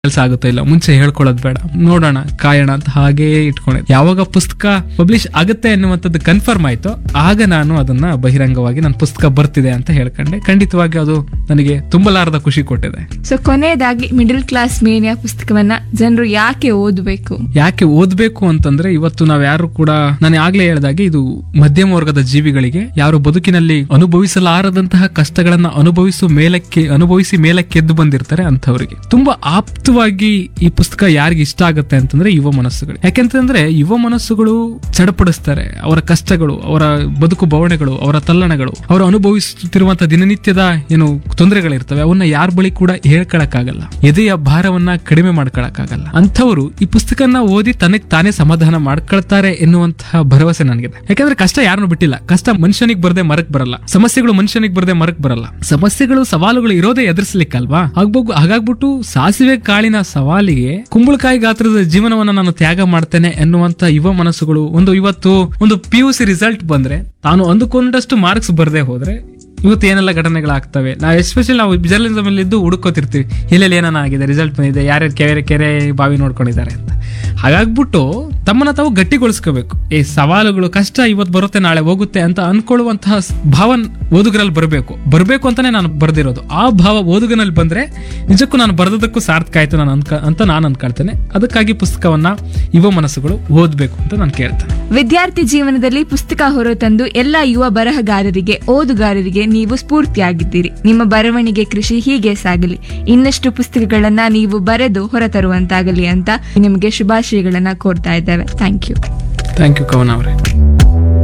ಕೆಲಸ ಆಗುತ್ತೋ ಇಲ್ಲ ಮುಂಚೆ ಹೇಳ್ಕೊಳ್ಳೋದು ಬೇಡ ನೋಡೋಣ ಕಾಯೋಣ ಅಂತ ಹಾಗೇ ಇಟ್ಕೊಂಡಿದ್ದೆ ಯಾವಾಗ ಪುಸ್ತಕ ಪಬ್ಲಿಷ್ ಆಗುತ್ತೆ ಅನ್ನುವಂಥದ್ದು ಕನ್ಫರ್ಮ್ ಆಯ್ತು ಆಗ ನಾನು ಅದನ್ನ ಬಹಿರಂಗವಾಗಿ ನನ್ನ ಪುಸ್ತಕ ಬರ್ತಿದೆ ಅಂತ ಹೇಳ್ಕೊಂಡೆ ಖಂಡಿತವಾಗಿ ಅದು ನನಗೆ ತುಂಬಲಾರದ ಖುಷಿ ಕೊಟ್ಟಿದೆ ಸೊ ಕೊನೆಯದಾಗಿ ಮಿಡಲ್ ಕ್ಲಾಸ್ ಮೇನಿಯಾ ಪುಸ್ತಕವನ್ನ ಜನರು ಯಾಕೆ ಓದಬೇಕು ಯಾಕೆ ಓದ್ಬೇಕು ಅಂತಂದ್ರೆ ಇವತ್ತು ನಾವ್ ಯಾರು ಕೂಡ ನಾನು ಆಗ್ಲೇ ಹೇಳ್ದಾಗೆ ಇದು ಮಧ್ಯಮ ವರ್ಗದ ಜೀವಿಗಳಿಗೆ ಯಾರು ಬದುಕಿನಲ್ಲಿ ಅನುಭವಿಸಲಾರದಂತಹ ಕಷ್ಟಗಳನ್ನ ಅನುಭವಿಸುವ ಮೇಲಕ್ಕೆ ಅನುಭವಿಸಿ ಮೇಲಕ್ಕೆ ಎದ್ದು ಬಂದಿರ್ತಾರೆ ಅಂಥವ್ರಿಗೆ ತುಂಬಾ ಆಪ್ತವಾಗಿ ಈ ಪುಸ್ತಕ ಯಾರಿಗೆ ಇಷ್ಟ ಆಗುತ್ತೆ ಅಂತಂದ್ರೆ ಯುವ ಮನಸ್ಸುಗಳು ಯಾಕೆಂತಂದ್ರೆ ಯುವ ಮನಸ್ಸುಗಳು ಚಡಪಡಿಸ್ತಾರೆ ಅವರ ಕಷ್ಟಗಳು ಅವರ ಬದುಕು ಬವಣೆಗಳು ಅವರ ತಲ್ಲಣಗಳು ಅವರು ಅನುಭವಿಸುತ್ತಿರುವಂತಹ ದಿನನಿತ್ಯದ ಏನು ತೊಂದರೆಗಳಿರ್ತವೆ ಅವನ್ನ ಯಾರ ಬಳಿ ಕೂಡ ಹೇಳ್ಕೊಳಕ್ಕಾಗಲ್ಲ ಎದೆಯ ಭಾರವನ್ನ ಕಡಿಮೆ ಮಾಡ್ಕೊಳಕ್ಕಾಗಲ್ಲ ಅಂಥವರು ಈ ಪುಸ್ತಕನ ಓದಿ ತನಗ್ ತಾನೇ ಸಮಾಧಾನ ಮಾಡ್ಕೊಳ್ತಾರೆ ಎನ್ನುವಂತಹ ಭರವಸೆ ನನಗಿದೆ ಯಾಕಂದ್ರೆ ಕಷ್ಟ ಯಾರನ್ನು ಬಿಟ್ಟಿಲ್ಲ ಕಷ್ಟ ಮನುಷ್ಯನಿಗೆ ಬರದೆ ಮರಕ್ ಬರಲ್ಲ ಸಮಸ್ಯೆಗಳು ಮನುಷ್ಯನಿಗೆ ಬರದೆ ಮರಕ್ ಬರಲ್ಲ ಸಮಸ್ಯೆಗಳು ಸವಾಲುಗಳು ಇರೋದೇ ಎದುರಿಸ್ಲಿಕ್ಕಲ್ವಾ ಆಗ್ಬೋಗು ಹಾಗಾಗ್ಬಿಟ್ಟು ಸಾಸಿವೆ ಕಾಳಿನ ಸವಾಲಿಗೆ ಕುಂಬಳಕಾಯಿ ಗಾತ್ರದ ಜೀವನವನ್ನ ನಾನು ತ್ಯಾಗ ಮಾಡ್ತೇನೆ ಎನ್ನುವಂತ ಯುವ ಮನಸ್ಸುಗಳು ಒಂದು ಇವತ್ತು ಒಂದು ಪಿ ಯು ಸಿ ರಿಸಲ್ಟ್ ಬಂದ್ರೆ ತಾನು ಅಂದುಕೊಂಡಷ್ಟು ಮಾರ್ಕ್ಸ್ ಬರದೆ ಹೋದ್ರೆ ಇವತ್ತು ಏನೆಲ್ಲ ಘಟನೆಗಳಾಗ್ತವೆ ನಾವು ಎಸ್ಪೆಷಲಿ ನಾವು ಜರ್ನಲಿಸಮ್ ಅಲ್ಲಿ ಇದ್ದು ಹುಡುಕೋತಿರ್ತೀವಿ ಎಲ್ಲೆಲ್ಲಿ ಏನಾನ ಆಗಿದೆ ರಿಸಲ್ಟ್ ಬಂದಿದೆ ಯಾರ್ಯಾರು ಕೆರೆ ಕೆರೆ ಬಾವಿ ನೋಡ್ಕೊಂಡಿದ್ದಾರೆ ಅಂತ ಹಾಗಾಗ್ಬಿಟ್ಟು ತಮ್ಮನ್ನ ತಾವು ಗಟ್ಟಿಗೊಳಿಸ್ಕೋಬೇಕು ಈ ಸವಾಲುಗಳು ಕಷ್ಟ ಇವತ್ತು ಬರುತ್ತೆ ನಾಳೆ ಹೋಗುತ್ತೆ ಅಂತ ಅನ್ಕೊಳ್ಳುವಂತಹ ಸ್- ಭಾವ ಓದುಗರಲ್ಲಿ ಬರಬೇಕು ಬರಬೇಕು ಅಂತಾನೆ ನಾನು ಬರ್ದಿರೋದು ಆ ಭಾವ ಓದುಗನಲ್ಲಿ ಬಂದ್ರೆ ನಿಜಕ್ಕೂ ನಾನು ಬರೆದಕ್ಕೂ ಸಾರ್ಥಕ ಆಯ್ತು ನಾನು ಅನ್ಕ ಅಂತ ನಾನು ಅನ್ಕೊಳ್ತೇನೆ ಅದಕ್ಕಾಗಿ ಪುಸ್ತಕವನ್ನ ಯುವ ಮನಸ್ಸುಗಳು ಓದ್ಬೇಕು ಅಂತ ನಾನು ಕೇಳ್ತೇನೆ ವಿದ್ಯಾರ್ಥಿ ಜೀವನದಲ್ಲಿ ಪುಸ್ತಕ ಹೊರತಂದು ಎಲ್ಲ ಯುವ ಬರಹಗಾರರಿಗೆ ಓದುಗಾರರಿಗೆ ನೀವು ಸ್ಫೂರ್ತಿಯಾಗಿದ್ದೀರಿ ನಿಮ್ಮ ಬರವಣಿಗೆ ಕೃಷಿ ಹೀಗೆ ಸಾಗಲಿ ಇನ್ನಷ್ಟು ಪುಸ್ತಕಗಳನ್ನ ನೀವು ಬರೆದು ಹೊರತರುವಂತಾಗಲಿ ಅಂತ ನಿಮಗೆ ಶುಭಾಶಯಗಳನ್ನ ಕೋರ್ತಾ ಇದ್ದೇವೆ ಥ್ಯಾಂಕ್ ಯು ಥ್ಯಾಂಕ್ ಯು ಕವನ ಅವರೇ